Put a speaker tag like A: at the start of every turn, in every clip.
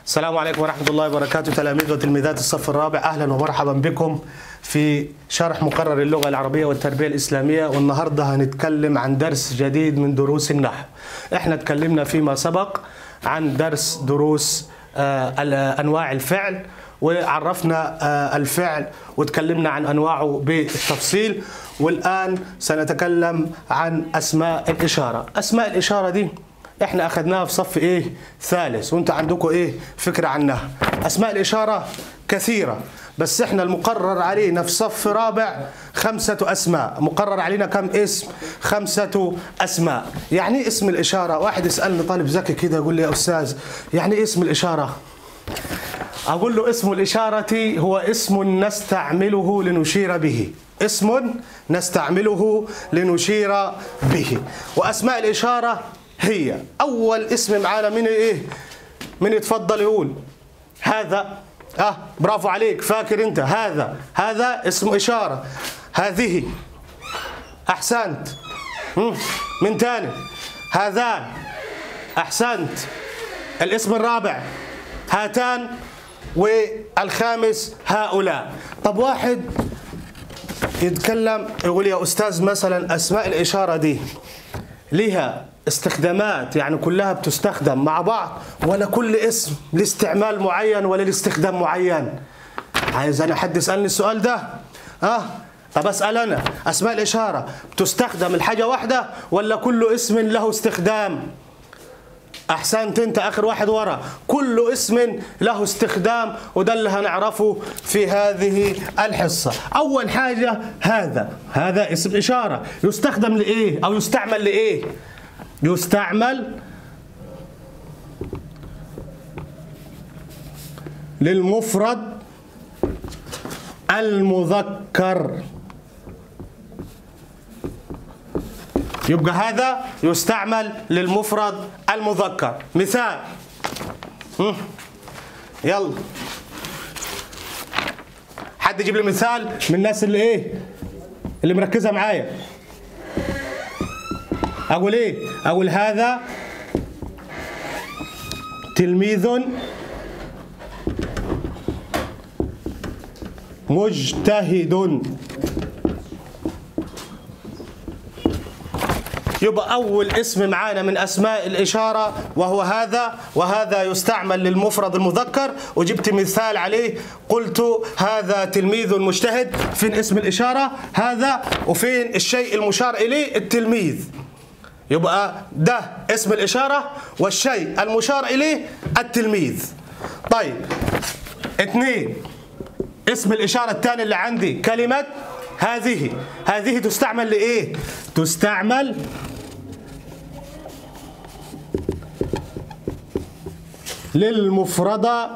A: السلام عليكم ورحمة الله وبركاته تلاميذ وتلميذات الصف الرابع أهلا ومرحبا بكم في شرح مقرر اللغة العربية والتربية الإسلامية والنهاردة هنتكلم عن درس جديد من دروس النحو احنا اتكلمنا فيما سبق عن درس دروس آه، ال- أنواع الفعل وعرفنا آه، الفعل وتكلمنا عن أنواعه بالتفصيل والآن سنتكلم عن أسماء الإشارة أسماء الإشارة دي احنا اخذناها في صف ايه ثالث وانت عندكم ايه فكره عنها اسماء الاشاره كثيره بس احنا المقرر علينا في صف رابع خمسة أسماء مقرر علينا كم اسم خمسة أسماء يعني إيه اسم الإشارة واحد يسألني طالب ذكي كده يقول لي يا أستاذ يعني إيه اسم الإشارة أقول له اسم الإشارة هو اسم نستعمله لنشير به اسم نستعمله لنشير به وأسماء الإشارة هي أول اسم معانا من إيه من يتفضل يقول هذا اه برافو عليك فاكر انت هذا هذا اسم إشارة هذه أحسنت مم. من تاني هذان أحسنت الاسم الرابع هاتان والخامس هؤلاء طب واحد يتكلم يقول يا أستاذ مثلا أسماء الإشارة دي لها استخدامات يعني كلها بتستخدم مع بعض ولا كل اسم لاستعمال معين ولا لاستخدام معين عايز أنا حد يسألني السؤال ده اه طب أسأل أنا أسماء الإشارة بتستخدم الحاجة واحدة ولا كل اسم له استخدام احسنت انت اخر واحد ورا كل اسم له استخدام وده اللي هنعرفه في هذه الحصه اول حاجه هذا هذا اسم اشاره يستخدم لايه او يستعمل لايه يستعمل للمفرد المذكر يبقى هذا يستعمل للمفرد المذكر مثال مم. يلا حد يجيب لي مثال من الناس اللي ايه اللي مركزه معايا اقول ايه اقول هذا تلميذ مجتهد يبقى أول اسم معانا من أسماء الإشارة وهو هذا وهذا يستعمل للمفرد المذكر وجبت مثال عليه قلت هذا تلميذ مجتهد فين اسم الإشارة هذا وفين الشيء المشار إليه التلميذ يبقى ده اسم الإشارة والشيء المشار إليه التلميذ طيب اثنين اسم الإشارة الثاني اللي عندي كلمة هذه هذه تستعمل لإيه تستعمل للمفردة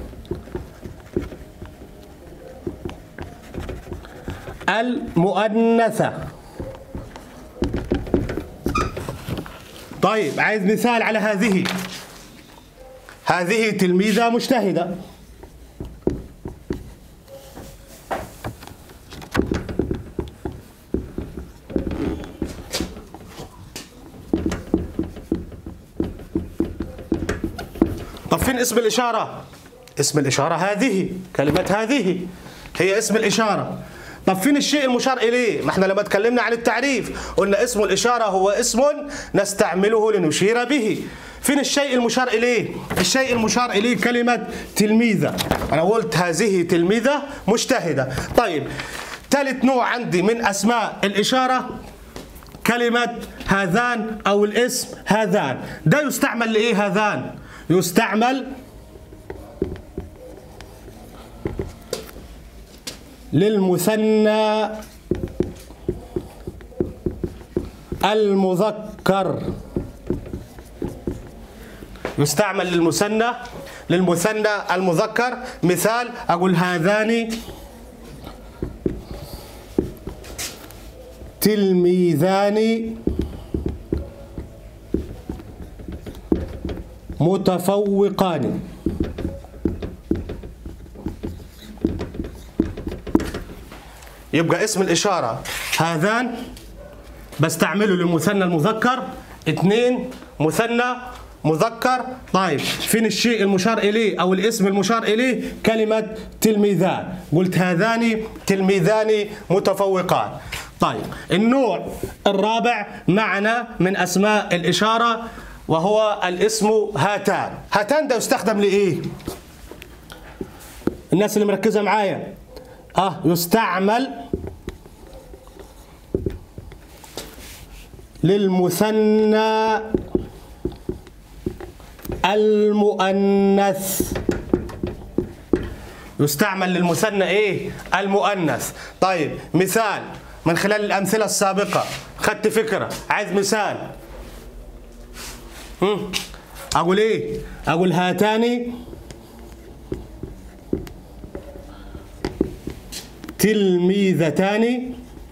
A: المؤنثة طيب عايز مثال على هذه هذه تلميذة مجتهدة طب فين اسم الإشارة؟ اسم الإشارة هذه كلمة هذه هي اسم الإشارة طب فين الشيء المشار إليه؟ ما احنا لما اتكلمنا عن التعريف قلنا اسم الإشارة هو اسم نستعمله لنشير به فين الشيء المشار إليه؟ الشيء المشار إليه كلمة تلميذة أنا قلت هذه تلميذة مجتهدة طيب ثالث نوع عندي من أسماء الإشارة كلمة هذان أو الاسم هذان ده يستعمل لإيه هذان؟ يستعمل للمثنى المذكر يستعمل للمثنى للمثنى المذكر مثال أقول هذان تلميذان متفوقان يبقى اسم الإشارة هذان بستعمله للمثنى المذكر اثنين مثنى مذكر طيب فين الشيء المشار إليه أو الاسم المشار إليه كلمة تلميذان قلت هذان تلميذان متفوقان طيب النوع الرابع معنا من أسماء الإشارة وهو الاسم هاتان هاتان ده يستخدم لإيه الناس اللي مركزة معايا اه يستعمل للمثنى المؤنث يستعمل للمثنى ايه المؤنث طيب مثال من خلال الامثله السابقه خدت فكره عايز مثال هم. اقول ايه اقول هاتان تلميذتان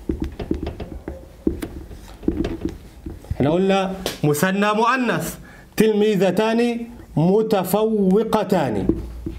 A: احنا قلنا مثنى مؤنث تلميذتان متفوقتان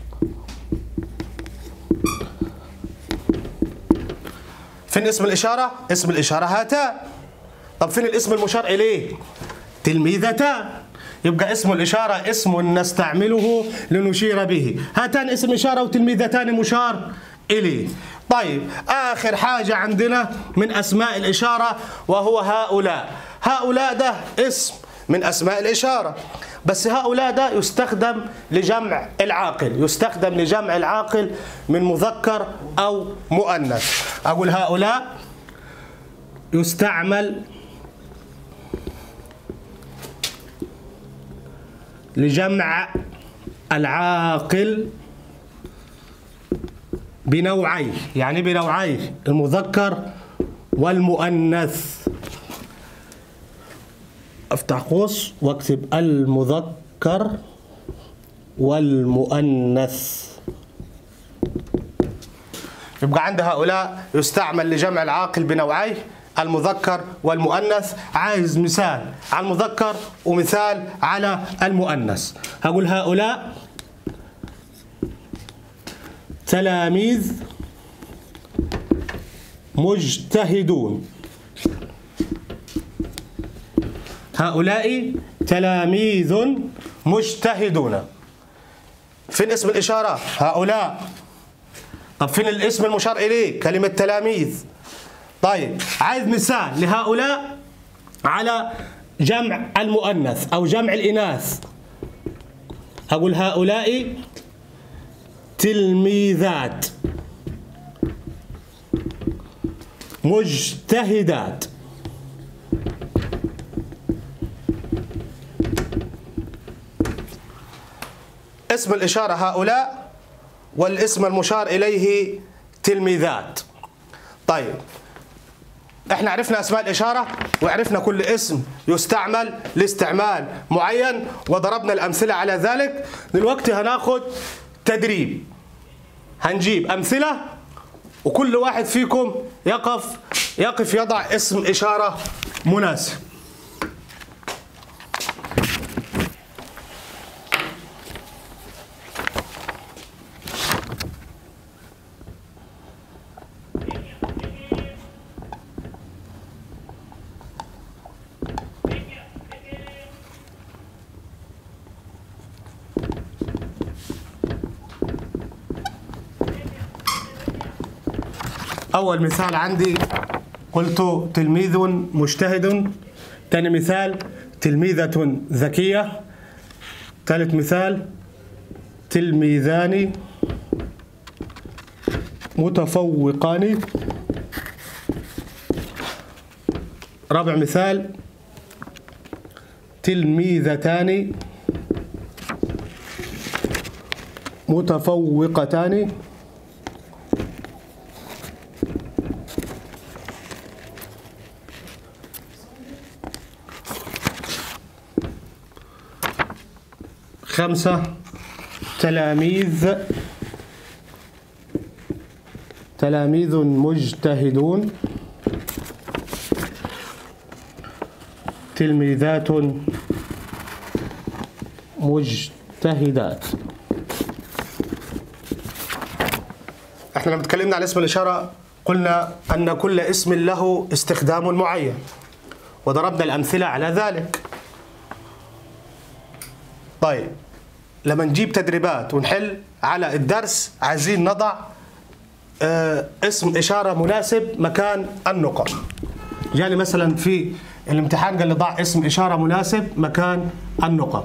A: فين اسم الإشارة؟ اسم الإشارة هاتان طب فين الاسم المشار إليه؟ تلميذتان يبقى اسم الإشارة اسم نستعمله لنشير به هاتان اسم إشارة وتلميذتان مشار إليه طيب آخر حاجة عندنا من أسماء الإشارة وهو هؤلاء هؤلاء ده اسم من أسماء الإشارة بس هؤلاء ده يستخدم لجمع العاقل يستخدم لجمع العاقل من مذكر أو مؤنث أقول هؤلاء يستعمل لجمع العاقل بنوعيه يعني بنوعيه المذكر والمؤنث افتح قوس واكتب المذكر والمؤنث يبقى عند هؤلاء يستعمل لجمع العاقل بنوعيه المذكر والمؤنث عايز مثال على المذكر ومثال على المؤنث هقول هؤلاء تلاميذ مجتهدون هؤلاء تلاميذ مجتهدون فين اسم الإشارة هؤلاء طب فين الاسم المشار إليه كلمة تلاميذ طيب عايز مثال لهؤلاء على جمع المؤنث أو جمع الإناث أقول هؤلاء تلميذات مجتهدات اسم الإشارة هؤلاء والاسم المشار إليه تلميذات طيب احنا عرفنا اسماء الاشاره وعرفنا كل اسم يستعمل لاستعمال معين وضربنا الامثله على ذلك دلوقتي هناخد تدريب هنجيب امثله وكل واحد فيكم يقف يقف يضع اسم اشاره مناسب أول مثال عندي قلت تلميذ مجتهد ثاني مثال تلميذة ذكية ثالث مثال تلميذان متفوقان رابع مثال تلميذتان متفوقتان خمسة تلاميذ تلاميذ مجتهدون تلميذات مجتهدات احنا لما اتكلمنا على اسم الإشارة قلنا أن كل اسم له استخدام معين وضربنا الأمثلة على ذلك طيب لما نجيب تدريبات ونحل على الدرس عايزين نضع آه اسم إشارة مناسب مكان النقط جاني مثلا في الامتحان قال لي ضع اسم إشارة مناسب مكان النقط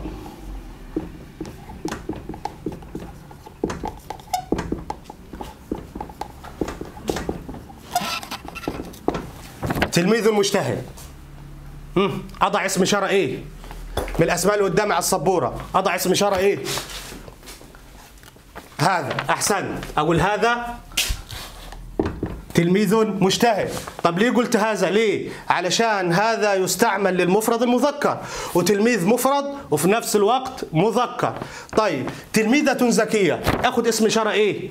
A: تلميذ مجتهد مم. أضع اسم إشارة إيه من الأسماء اللي قدامي على السبورة أضع اسم إشارة إيه هذا أحسنت أقول هذا تلميذ مجتهد طب ليه قلت هذا ليه علشان هذا يستعمل للمفرد المذكر وتلميذ مفرد وفي نفس الوقت مذكر طيب تلميذة ذكية أخذ اسم إشارة إيه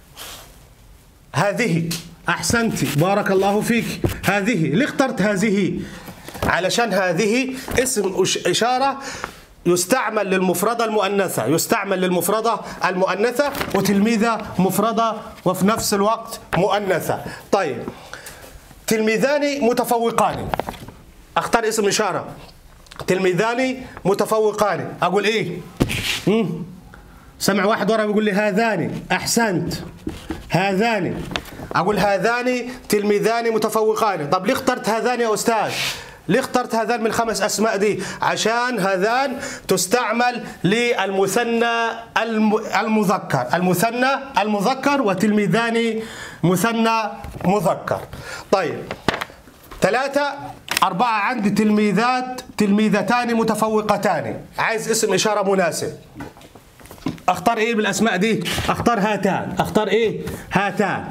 A: هذه أحسنتي بارك الله فيك هذه ليه اخترت هذه علشان هذه اسم إش- إشارة يستعمل للمفردة المؤنثة يستعمل للمفردة المؤنثة وتلميذة مفردة وفي نفس الوقت مؤنثة طيب تلميذان متفوقان اختار اسم إشارة تلميذان متفوقان أقول إيه مم. سمع واحد ورا بيقول لي هذان أحسنت هذان أقول هذان تلميذان متفوقان طب ليه اخترت هذان يا أستاذ ليه اخترت هذان من الخمس أسماء دي عشان هذان تستعمل للمثنى الم- المذكر المثنى المذكر وتلميذان مثنى مذكر طيب ثلاثة أربعة عندي تلميذات تلميذتان متفوقتان عايز اسم إشارة مناسب اختار ايه بالاسماء دي اختار هاتان اختار ايه هاتان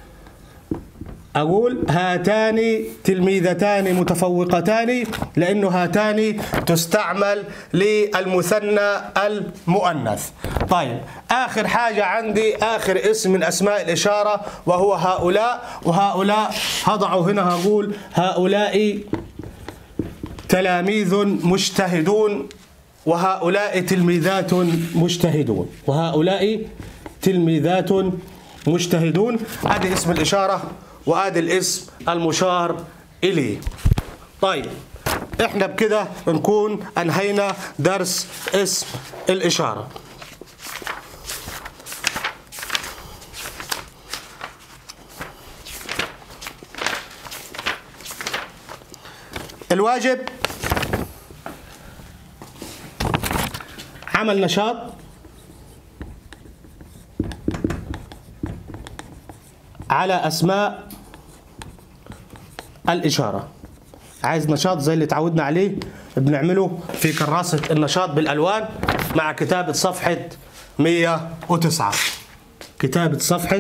A: اقول هاتان تلميذتان متفوقتان لانه هاتان تستعمل للمثنى المؤنث طيب اخر حاجه عندي اخر اسم من اسماء الاشاره وهو هؤلاء وهؤلاء هضعه هنا هقول هؤلاء تلاميذ مجتهدون وهؤلاء تلميذات مجتهدون وهؤلاء تلميذات مجتهدون ادي اسم الاشاره وادي الاسم المشار اليه طيب احنا بكده نكون انهينا درس اسم الاشاره الواجب عمل نشاط على أسماء الإشارة عايز نشاط زي اللي تعودنا عليه بنعمله في كراسة النشاط بالألوان مع كتابة صفحة 109 كتابة صفحة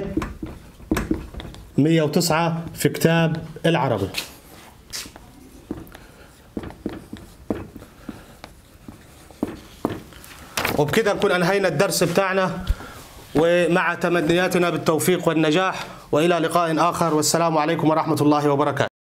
A: 109 في كتاب العربي وبكده نكون انهينا الدرس بتاعنا ومع تمنياتنا بالتوفيق والنجاح والى لقاء اخر والسلام عليكم ورحمه الله وبركاته